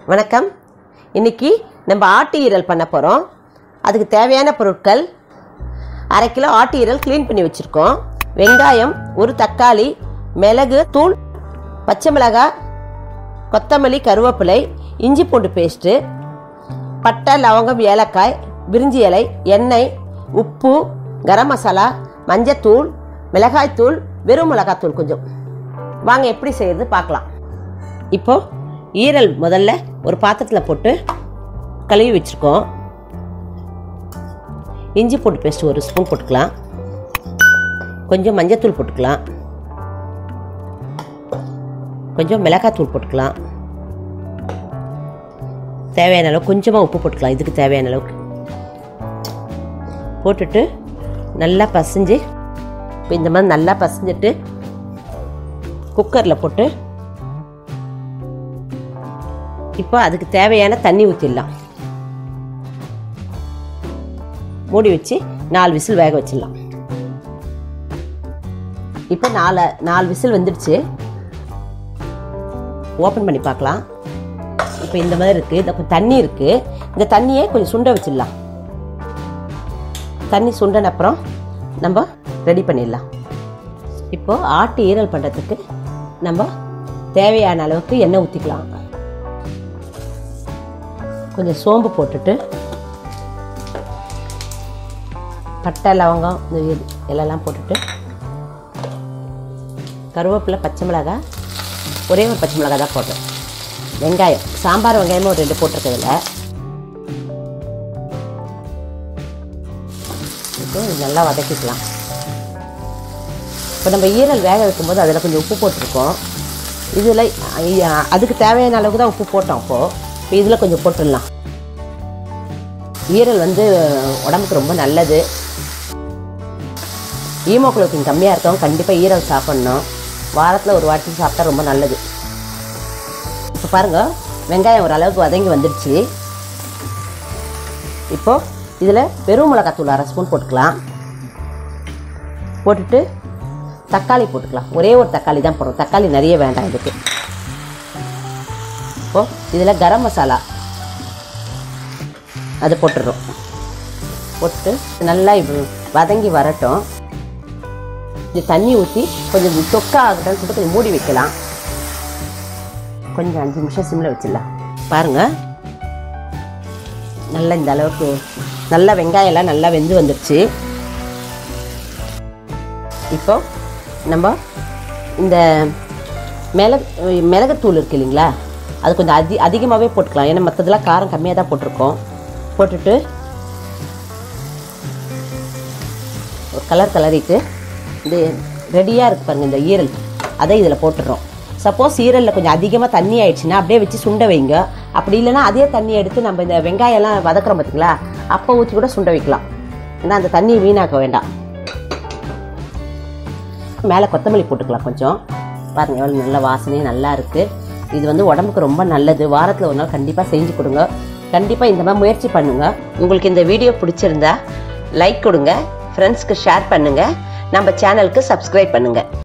வணக்கம் இன்னைக்கு நம்ம ஆட்டு ஈரல் பண்ண போகிறோம் அதுக்கு தேவையான பொருட்கள் அரை கிலோ ஆட்டு ஈரல் க்ளீன் பண்ணி வச்சுருக்கோம் வெங்காயம் ஒரு தக்காளி மிளகு தூள் பச்சை மிளகாய் கொத்தமல்லி கருவேப்பிலை இஞ்சி பூண்டு பேஸ்ட்டு பட்டை லவங்கம் ஏலக்காய் பிரிஞ்சி இலை எண்ணெய் உப்பு கரம் மசாலா மஞ்சத்தூள் மிளகாய்த்தூள் வெறும் மிளகாத்தூள் கொஞ்சம் வாங்க எப்படி செய்யறது பார்க்கலாம் இப்போ ஈரல் முதல்ல ஒரு பாத்திரத்தில் போட்டு கழுவி வச்சுருக்கோம் இஞ்சி பூண்டு பேஸ்ட் ஒரு ஸ்பூன் போட்டுக்கலாம் கொஞ்சம் மஞ்சத்தூள் போட்டுக்கலாம் கொஞ்சம் மிளகாத்தூள் போட்டுக்கலாம் தேவையான அளவு கொஞ்சமாக உப்பு போட்டுக்கலாம் இதுக்கு தேவையான அளவுக்கு போட்டுட்டு நல்லா பசைஞ்சு இப்போ இந்த மாதிரி நல்லா பசைஞ்சிட்டு குக்கரில் போட்டு இப்போ அதுக்கு தேவையான தண்ணி ஊற்றிடலாம் மூடி வச்சு நாலு விசில் வேக வச்சிடலாம் இப்போ நாலு நாலு விசில் வந்துடுச்சு ஓப்பன் பண்ணி பார்க்கலாம் இப்போ இந்த மாதிரி இருக்குது இந்த கொஞ்சம் தண்ணி இருக்குது இந்த தண்ணியே கொஞ்சம் சுண்ட வச்சிடலாம் தண்ணி சுண்டன அப்புறம் நம்ம ரெடி பண்ணிடலாம் இப்போது ஆட்டு ஈரல் பண்ணுறதுக்கு நம்ம தேவையான அளவுக்கு எண்ணெய் ஊற்றிக்கலாம் கொஞ்சம் சோம்பு போட்டுட்டு பட்டை லவங்கம் இந்த இது எல்லாம் போட்டுட்டு கருவேப்பிலை பச்சை மிளகாய் ஒரே ஒரு பச்சை மிளகாய் தான் போட்டேன் வெங்காயம் சாம்பார் வெங்காயமும் ஒரு ரெண்டு போட்டிருக்கிறதுல இப்போ இது நல்லா வதக்கிக்கலாம் இப்போ நம்ம ஈரல் வேக வைக்கும்போது அதில் கொஞ்சம் உப்பு போட்டிருக்கோம் இதில் அதுக்கு தேவையான அளவுக்கு தான் உப்பு போட்டோம் அப்போது இப்போ இதில் கொஞ்சம் போட்டுடலாம் ஈரல் வந்து உடம்புக்கு ரொம்ப நல்லது ஈமோகுளோபின் கம்மியாக இருக்கவங்க கண்டிப்பாக ஈரல் சாப்பிட்ணும் வாரத்தில் ஒரு வாட்டி சாப்பிட்டா ரொம்ப நல்லது இப்போ பாருங்கள் வெங்காயம் ஓரளவுக்கு வதங்கி வந்துடுச்சு இப்போது இதில் வெறும் மிளகாத்தூள் அரை ஸ்பூன் போட்டுக்கலாம் போட்டுட்டு தக்காளி போட்டுக்கலாம் ஒரே ஒரு தக்காளி தான் போடுறோம் தக்காளி நிறைய வேண்டாம் இதுக்கு இப்போ இதில் கரம் மசாலா அது போட்டுடுறோம் போட்டு நல்லா இப்போ வதங்கி வரட்டும் இது தண்ணி ஊற்றி கொஞ்சம் தொக்கா ஆகட்டும்னு சொல்லிட்டு கொஞ்சம் மூடி வைக்கலாம் கொஞ்சம் அஞ்சு நிமிஷம் சிம்மில் வச்சிடலாம் பாருங்கள் நல்லா இந்த அளவுக்கு நல்லா வெங்காயம்லாம் நல்லா வெந்து வந்துடுச்சு இப்போ நம்ம இந்த மிளகு மிளகுத்தூள் இருக்கு இல்லைங்களா அது கொஞ்சம் அதி அதிகமாகவே போட்டுக்கலாம் ஏன்னா மற்றதெல்லாம் காரம் கம்மியாக தான் போட்டிருக்கோம் போட்டுட்டு ஒரு கலர் கலரிட்டு இது ரெடியாக இருக்கு பாருங்க இந்த ஈரல் அதை இதில் போட்டுடுறோம் சப்போஸ் ஈரலில் கொஞ்சம் அதிகமாக தண்ணி ஆயிடுச்சுன்னா அப்படியே வச்சு சுண்ட வைங்க அப்படி இல்லைன்னா அதே தண்ணி எடுத்து நம்ம இந்த வெங்காயம்லாம் வதக்குறோம் பார்த்தீங்களா அப்போ ஊற்றி கூட சுண்ட வைக்கலாம் ஏன்னா அந்த தண்ணி வீணாக்க வேண்டாம் மேலே கொத்தமல்லி போட்டுக்கலாம் கொஞ்சம் பாருங்கள் எவ்வளோ நல்ல வாசனையும் நல்லா இருக்குது இது வந்து உடம்புக்கு ரொம்ப நல்லது வாரத்தில் ஒரு நாள் கண்டிப்பாக செஞ்சு கொடுங்க கண்டிப்பாக இந்த மாதிரி முயற்சி பண்ணுங்கள் உங்களுக்கு இந்த வீடியோ பிடிச்சிருந்தா லைக் கொடுங்க ஃப்ரெண்ட்ஸ்க்கு ஷேர் பண்ணுங்கள் நம்ம சேனலுக்கு சப்ஸ்கிரைப் பண்ணுங்கள்